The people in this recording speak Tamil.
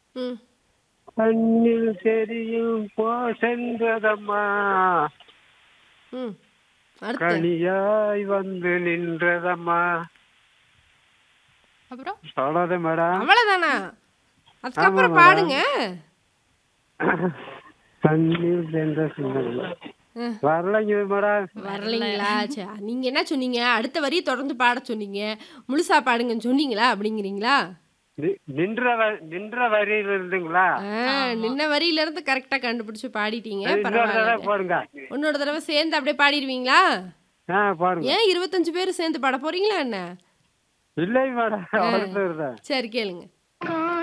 ம் கண்ணில் தெரியும் போ சென்றதம்மா ம் அடுத்து கனியாய் வந்து நின்றதம்மா அப்புறம் சொல்லாத மேடம் அவ்வளவுதானா அதுக்கப்புறம் ஆமா, பாடுங்க கண்ணில் சென்ற சிந்தனை ம். வரலைங்க மேடம் வரலைங்களா சரி நீங்க என்ன சொன்னீங்க அடுத்த வரி தொடர்ந்து பாட சொன்னீங்க முழுசா பாடுங்கன்னு சொன்னீங்களா அப்படிங்கிறீங்களா நி- நின்ற வ- நின்ற வரியில் இருந்துங்களா ஆ, நின்ன வரியில இருந்து கரெக்டா கண்டுபிடிச்சு பாடிட்டீங்க இன்னொரு தடவை பரவாயில்ல போடுங்க உன்னோட தடவை சேர்ந்து அப்படியே பாடிடுவீங்களா ஆ பாருங்க ஏன் இருபத்தஞ்சு பேர் சேர்ந்து பாட போறீங்களா என்ன இல்லை மேடம் ஒருத்தர் தான் சரி கேளுங்க